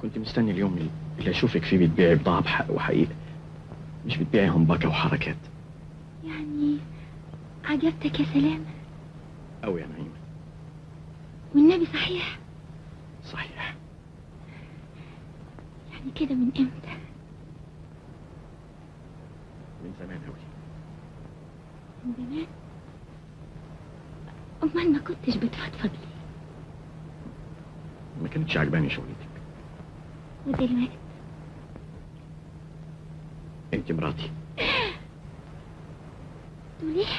كنت مستني اليوم اللي اشوفك فيه بتبيعي بضاعة بحق وحقيقة مش بتبيعي همبكة وحركات يعني عجبتك يا سلام أوي يا نعيمة والنبي صحيح صحيح يعني كده من امتى من زمان أوي من زمان امال ما كنتش بتفضفض لي ما كانتش عجباني شغلتك ودلوقتي انت مراتي تقول ايه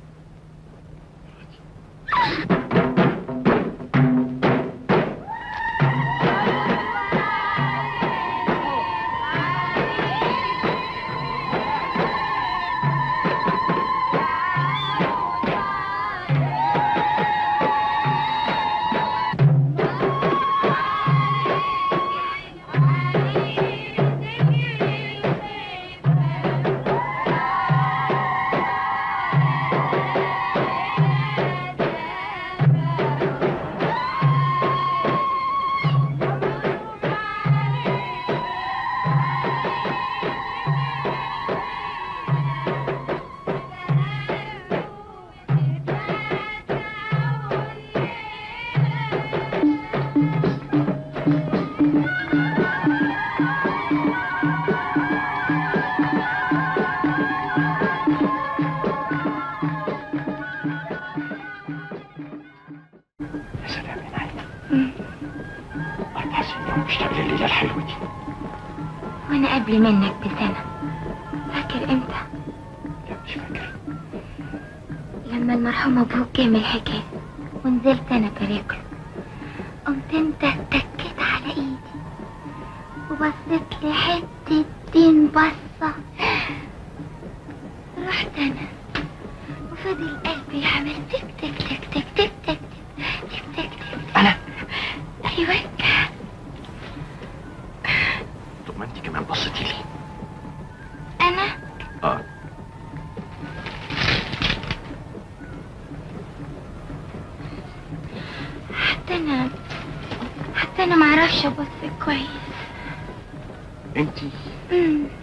يا سلام يا نعيمة أربع سنين مشتاق لليلة الحلوة دي وانا قبل منك بسنة فاكر امتى لا مش فاكر لما المرحوم ابوك جه من الحكاية ونزلت انا برجله قمت انت اتكيت على ايدي وبصيت لي حتة دين بصة رحت انا وفضل قلبي يعمل تك تك تك تك تك تك تك تك تك تك أنا ايوه طب ما أنت كمان بصيتي لي انا آه حتى انا حتى انا معرفش ابص كويس أنت مم.